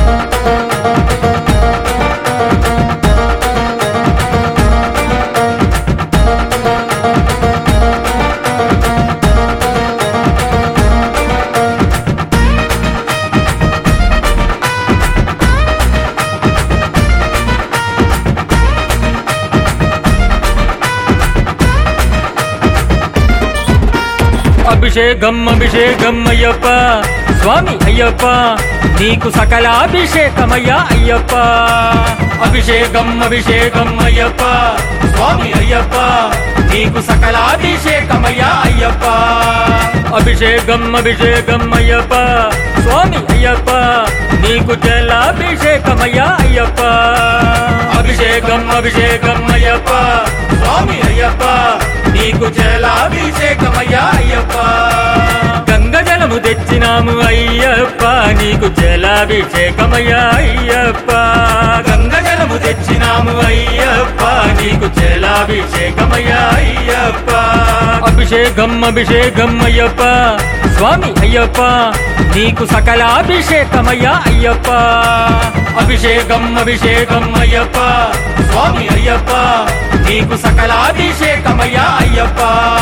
అభిషేకం అభిషేకం అయ్యప్ప స్వామి అయ్యప్ప నీకు సకలాభిషేకమయ్యా అయ్యప్ప అభిషేకం అభిషేకం అయ్యప్ప స్వామి అయ్యప్ప నీకు సకలాభిషేకమయ్యా అయ్యప్ప అభిషేకం అభిషేకం అయ్యప్ప స్వామి అయ్యప్ప నీకు జలాభిషేకమయ్యా అయ్యప్ప అభిషేకం అభిషేకం అయ్యప్ప స్వామి అయ్యప్ప నీకు జలాభిషేకమయ్యా అయ్యప్ప గంగ జలము తెచ్చినాము అయ్యప్ప నీకు జలాభిషేకమయ్యా అయ్యప్ప గంగ జలము తెచ్చినాము అయ్యప్ప నీకు జలాభిషేకమయ్యా అయ్యప్ప అభిషేకం అభిషేకం అయ్యప్ప స్వామి అయ్యప్ప నీకు సకలాభిషేకమయ్యా అయ్యప్ప అభిషేకం అభిషేకం అయ్యప్ప స్వామి అయ్యప్ప నీకు సకలాభిషేకమయ్యా అయ్యప్ప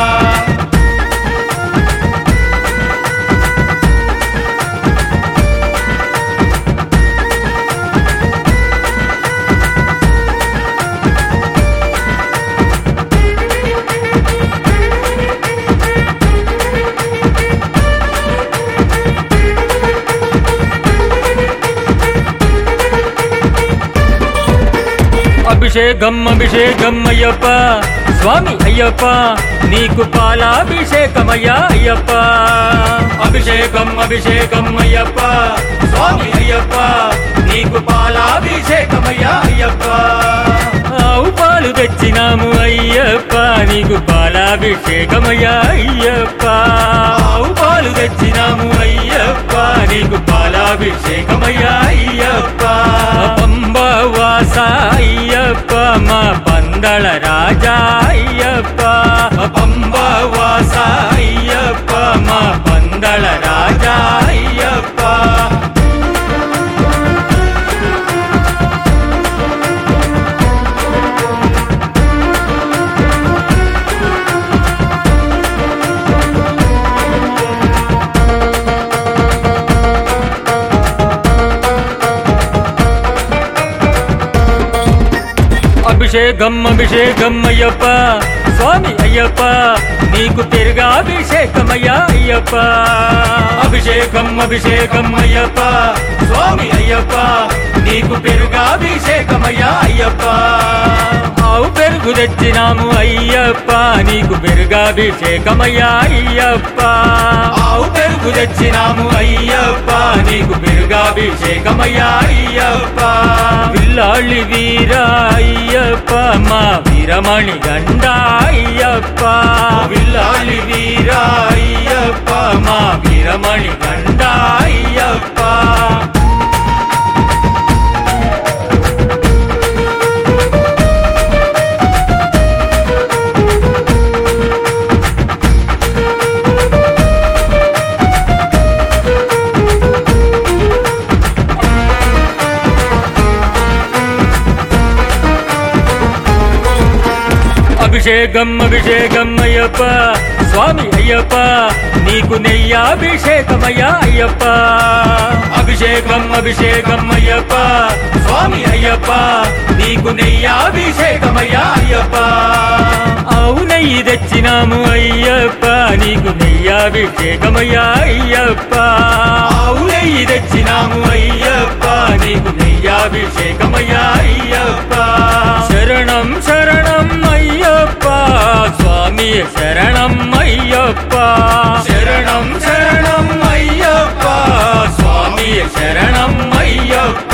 అభిషేకం అభిషేకం అయ్యప్ప స్వామి అయ్యప్ప నీకు పాలాభిషేకమయ్యా అయ్యప్ప అభిషేకం అభిషేకం అయ్యప్ప స్వామి అయ్యప్ప నీకు పాలాభిషేకమయ్యా అయ్యప్ప ఆవు పాలు తెచ్చినాము అయ్యప్ప నీకు పాలాభిషేకమయ్యా అయ్యప్ప ఆవు పాలు తెచ్చినాము అయ్యప్ప నీకు పాలాభిషేకమయ్యా అయ్యప్ప పంబవాస అయ్యప్ప మా పందళ రాజా అయ్యప్ప పంబవాస అయ్యప్ప మా పందళ రాజా అయ్యప్ప అభిషేకం అభిషేకం అయ్యప్ప స్వామి అయ్యప్ప నీకు తిరుగాభిషేకమయ్యా అయ్యప్ప అభిషేకం అభిషేకం అయ్యప్ప స్వామి అయ్యప్ప నీకు పెరుగాభిషేకమయ్యా అయ్యప్ప ఆవు పెరుగు తెచ్చినాము అయ్యప్ప నీకు పెరుగాభిషేకమయ్యా అయ్యప్ప ఆవు పెరుగు తెచ్చినాము అయ్యప్ప నీకు పెరుగాభిషేకమయ్యా అయ్యప్ప పిల్లాళ్ళి వీరా అయ్యప్ప మా వీరమణి గండ అయ్యప్ప పిల్లాళ్ళి వీరా అయ్యప్ప మా వీరమణి గండ అయ్యప్ప అభిషేకం అభిషేకం అయ్యప్ప స్వామి అయ్యప్ప నీకు నెయ్యాభిషేకమయ్యా అయ్యప్ప అభిషేకం అభిషేకం అయ్యప్ప స్వామి అయ్యప్ప నీకు నెయ్యాభిషేకమయ్యా అయ్యప్ప ఆవు నెయ్యి తెచ్చినాము అయ్యప్ప నీకు నెయ్యాభిషేకమయ్యా అయ్యప్ప ఆవు నెయ్యి తెచ్చినాము అయ్యప్ప నీకు నెయ్యాభిషేకమయ్యా అయ్యప్ప శరణం శరణం అయ్యప్ప స్వామి శరణం అయ్యప్ప శరణం శరణం అయ్యప్ప స్వామి శరణం అయ్యప్ప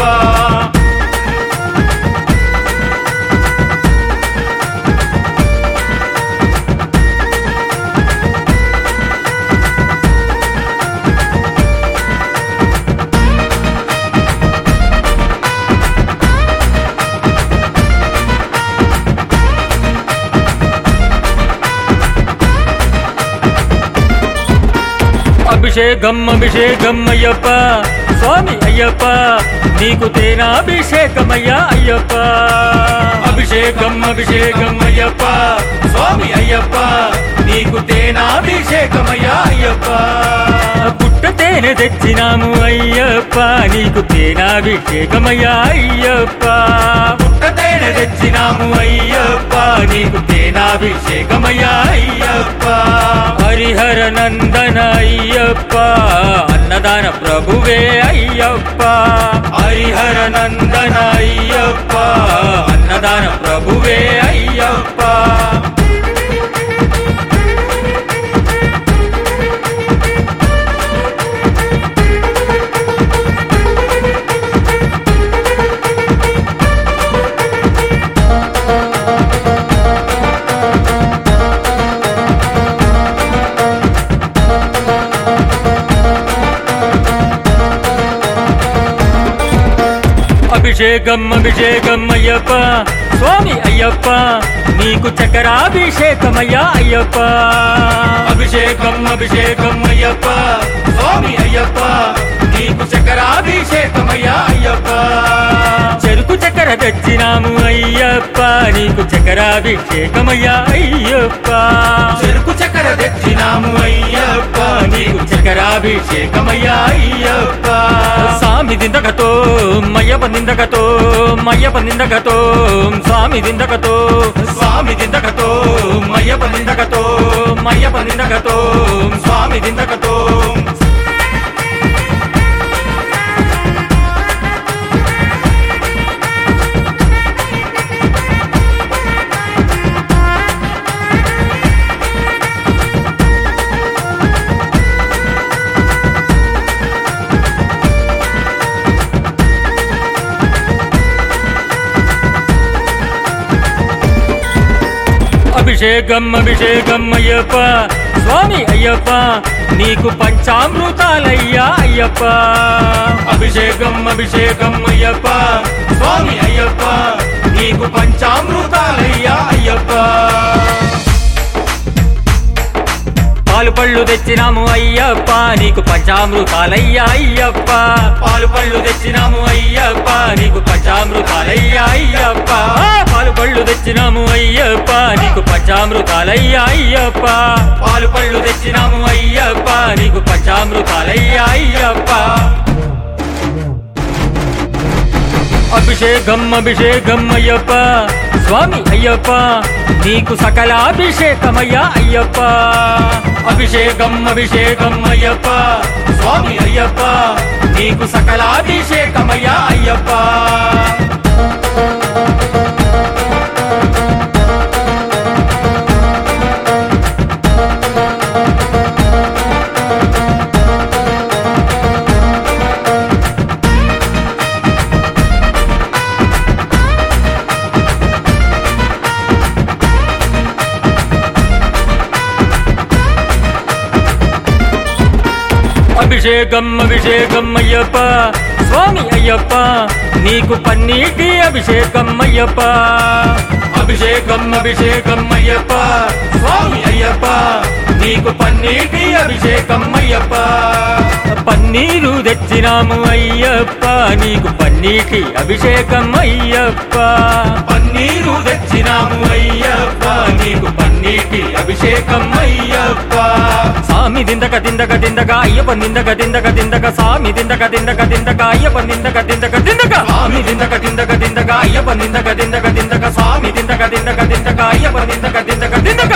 అభిషేకం అభిషేకం అయ్యప్ప స్వామి అయ్యప్ప నీకు తేనాభిషేకమయ్యా అయ్యప్ప అభిషేకం అభిషేకం అయ్యప్ప స్వామి అయ్యప్ప నీకు తేనాభిషేకమయ్యా అయ్యప్ప పుట్ట తేనె తెచ్చినాము అయ్యప్ప నీకు తేనాభిషేకమయ్యా అయ్యప్ప పుట్ట తేనె తెచ్చినాము అయ్యప్ప నీకు తేనాభిషేకమయ్యా అయ్యప్ప హరిహర నందన అయ్యప్ప అన్నదాన ప్రభువే అయ్యప్ప హరిహర నందన అయ్యప్ప అన్నదాన ప్రభువే అయ్యప్ప అభిషేకం అభిషేకం అయ్యప్ప స్వామి అయ్యప్ప నీకు చక్రాభిషేకమయ్యా అయ్యప్ప అభిషేకం అభిషేకం అయ్యప్ప స్వామి అయ్యప్ప నీకు చక్రాభిషేకమయ్యా అయ్యప్ప చెరుకు చక్కెర తెచ్చినాము అయ్యప్ప నీకు చక్రాభిషేకమయ్యా అయ్యప్ప చెరుకు చక్కెర తెచ్చినాము అయ్యప్ప నీకు చక్రాభిషేకమయ్యా అయ్యప్ప స్వామి దిందకతో మయ్యప్ప నిందకతో మయ్యప్ప నిందకతో స్వామి దిందకతో స్వామి దిందకతో మయ్యప్ప నిందకతో మయ్యప్ప నిందకతో స్వామి దిందకతో అభిషేకం అభిషేకం అయ్యప్ప స్వామి అయ్యప్ప నీకు పంచామృతాలయ్యా అయ్యప్ప అభిషేకం అభిషేకం అయ్యప్ప స్వామి అయ్యప్ప నీకు పంచామృతాలయ్యా అయ్యప్ప పాలు పళ్ళు తెచ్చినాము అయ్యప్ప నీకు పంచామృతాలయ్యా అయ్యప్ప పాలు పళ్ళు తెచ్చినాము అయ్యప్ప నీకు పంచామృతాలయ్యా అయ్యప్ప పాలు పళ్ళు తెచ్చినాము అయ్యప్ప నీకు పంచామృతాలయ్యా అయ్యప్ప పాలు పళ్ళు తెచ్చినాము అయ్యప్ప నీకు పంచామృతాలయ్యా అయ్యప్ప అభిషేకం అభిషేకం అయ్యప్ప స్వామి అయ్యప్ప నీకు సకలాభిషేకమయ్యా అయ్యప్ప అభిషేకం అభిషేకం అయ్యప్ప స్వామి అయ్యప్ప నీకు సకలాభిషేకమయ్యా అయ్యప్ప అభిషేకం అభిషేకం అయ్యప్ప స్వామి అయ్యప్ప నీకు పన్నీటి అభిషేకం అయ్యప్ప అభిషేకం అభిషేకం అయ్యప్ప స్వామి అయ్యప్ప నీకు పన్నీటి అభిషేకం అయ్యప్ప పన్నీరు తెచ్చినాము అయ్యప్ప నీకు పన్నీటి అభిషేకం అయ్యప్ప పన్నీరు తెచ్చినాము అయ్యప్ప నీకు పన్నీటి అభిషేకం అయ్యప్ప స్వామి దిందక దిందక దిందక అయ్యప్ప నిందక దిందక దిందక స్వామి దిందక దిందక దిందక అయ్యప్ప నిందక దిందక దిందక స్వామి దిందక దిందక దిందక అయ్యప్ప నిందక దిందక దిందక స్వామి దిందక దిందక దిందక అయ్యప్ప నిందక దిందక దిందక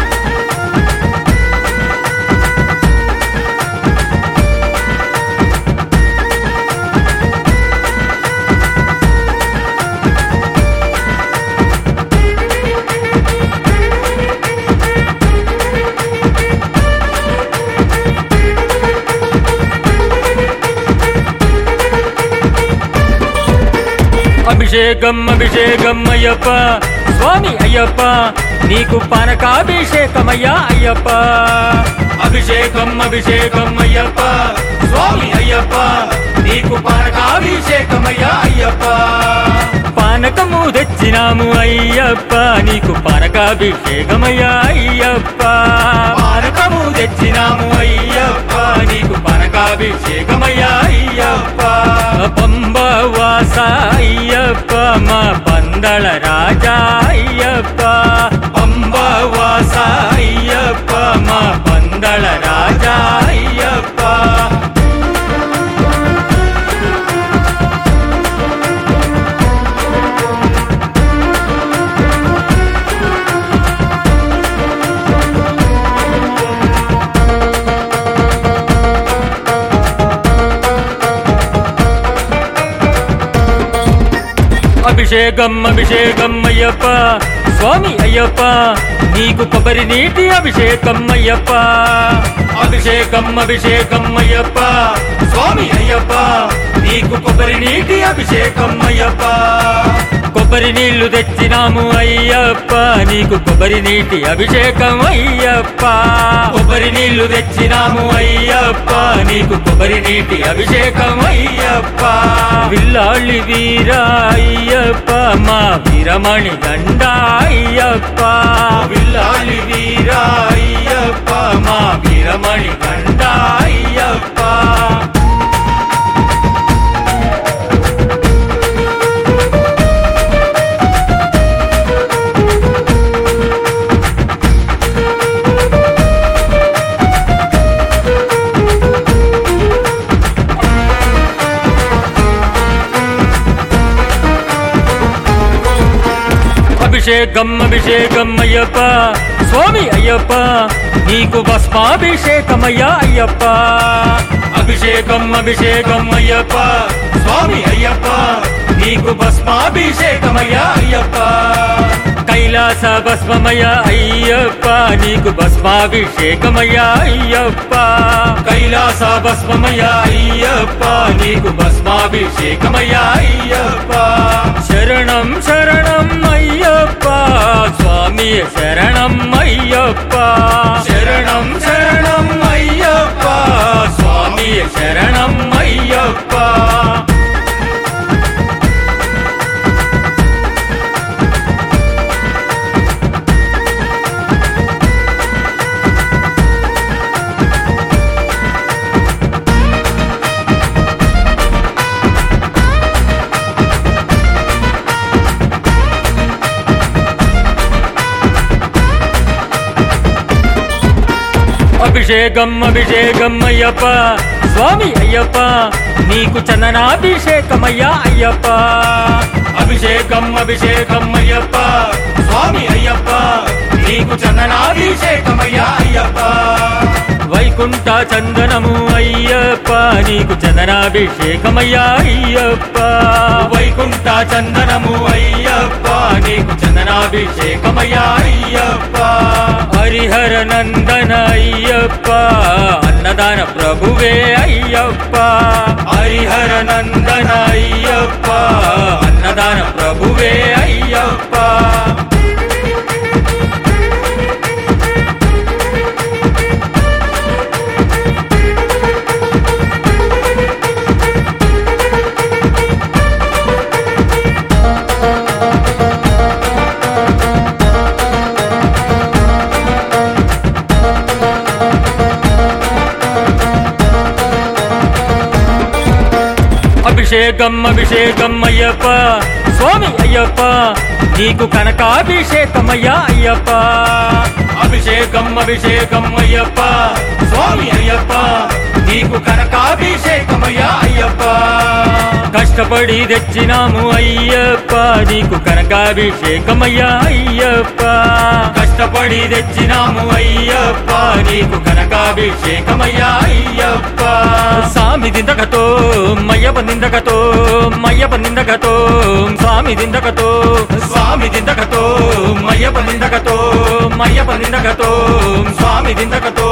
అభిషేకం అభిషేకం అయ్యప్ప స్వామి అయ్యప్ప నీకు పానకాభిషేకమయ్యా అయ్యప్ప అభిషేకం అభిషేకం అయ్యప్ప స్వామి అయ్యప్ప నీకు పానకాభిషేకమయ్యా అయ్యప్ప పానకము తెచ్చినాము అయ్యప్ప నీకు పానకాభిషేకమయ్యా అయ్యప్ప పానకము తెచ్చినాము అయ్యప్ప నీకు పానక కనకాభిషేకమయ్యా అయ్యప్ప పంబవాస అయ్యప్ప మా పందళ రాజా అయ్యప్ప పంబవాస అయ్యప్ప మా పందళ రాజా అయ్యప్ప అభిషేకం అభిషేకం అయ్యప్ప స్వామి అయ్యప్ప నీకు కొబ్బరి నీటి అభిషేకం అయ్యప్ప అభిషేకం అభిషేకం అయ్యప్ప స్వామి అయ్యప్ప నీకు కొబ్బరి నీటి అభిషేకం అయ్యప్ప కొబ్బరి నీళ్లు తెచ్చినాము అయ్యప్ప నీకు కొబ్బరి నీటి అభిషేకం అయ్యప్ప కొబ్బరి నీళ్లు తెచ్చినాము అయ్యప్ప నీకు కొబ్బరి నీటి అభిషేకం అయ్యప్ప విల్లాళి వీర అయ్యప్ప మా వీరమణి గండ అయ్యప్ప విల్లాళి వీర అయ్యప్ప మా వీరమణి గండ అయ్యప్ప అభిషేకం అభిషేకం అయ్యప్ప స్వామి అయ్యప్ప నీకు భస్మాభిషేకమయ్యా అయ్యప్ప అభిషేకం అభిషేకం అయ్యప్ప స్వామి అయ్యప్ప నీకు భస్మాభిషేకమయ్యా అయ్యప్ప కైలాస భస్మమయ అయ్యప్ప నీకు భస్మాభిషేకమయ్యా అయ్యప్ప కైలాస భస్మమయ అయ్యప్ప నీకు భస్మాభిషేకమయ్యా అయ్యప్ప శరణం శరణం అయ్యప్ప స్వామి శరణం అయ్యప్ప శరణం శరణం అయ్యప్ప స్వామి శరణం అయ్యప్ప అభిషేకం అభిషేకం అయ్యప్ప స్వామి అయ్యప్ప నీకు చందనాభిషేకమయ్యా అయ్యప్ప అభిషేకం అభిషేకం అయ్యప్ప స్వామి అయ్యప్ప నీకు చందనాభిషేకమయ్యా అయ్యప్ప వైకుంఠ చందనము అయ్యప్ప నీకు చందనాభిషేకమయ్యా అయ్యప్ప వైకుంఠ చందనము అయ్యప్ప నీకు చందనాభిషేకమయ్యా అయ్యప్ప హరిహర నందన అయ్యప్ప అన్నదాన ప్రభువే అయ్యప్ప హరిహర నందన అయ్యప్ప అన్నదాన ప్రభువే అయ్యప్ప అభిషేకం అభిషేకం అయ్యప్ప స్వామి అయ్యప్ప నీకు కనకాభిషేకమయ్యా అయ్యప్ప అభిషేకం అభిషేకం అయ్యప్ప స్వామి అయ్యప్ప నీకు కనకాభిషేకమయ్యా అయ్యప్ప కష్టపడి తెచ్చినాము అయ్యప్ప నీకు కనకాభిషేకమయ్యా అయ్యప్ప కష్టపడి తెచ్చినాము అయ్యప్ప నీకు కనకాభిషేకమయ్యా అయ్యప్ప స్వామి దిందకతో మయ్యప్ప నిందకతో మయ్యప్ప నిందకతో స్వామి దిందకతో స్వామి దిందకతో మయ్యప్ప నిందకతో మయ్యప్ప నిందకతో స్వామి దిందకతో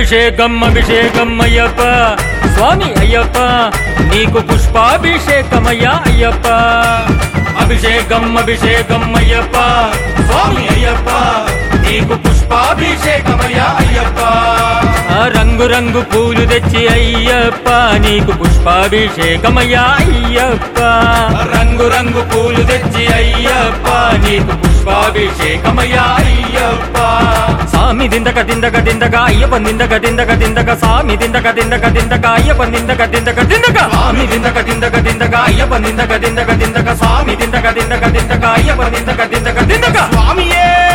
అభిషేకం అభిషేకం అయ్యప్ప స్వామి అయ్యప్ప నీకు పుష్పాభిషేకమయ్యా అయ్యప్ప అభిషేకం అభిషేకం అయ్యప్ప స్వామి అయ్యప్ప నీకు పుష్పాభిషేకమయ్యా అయ్యప్ప ఆ రంగు రంగు పూలు తెచ్చి అయ్యప్ప నీకు పుష్పాభిషేకమయ్యా అయ్యప్ప రంగు రంగు పూలు తెచ్చి అయ్యప్ప నీకు పుష్పాభిషేకమయ్యా అయ్యప్ప సామి దిందక దిందక దిందక అయ్యప్ప దిందక దిందక దిందక సామి దిందక దిందక దిందక అయ్యప్ప దిందక దిందక దిందక స్వామి దిందక దిందక దిందక అయ్యప్ప దిందక దిందక దిందక స్వామి దిందక దిందక దిందక అయ్యప్ప దిందక దిందక దిందక స్వామియే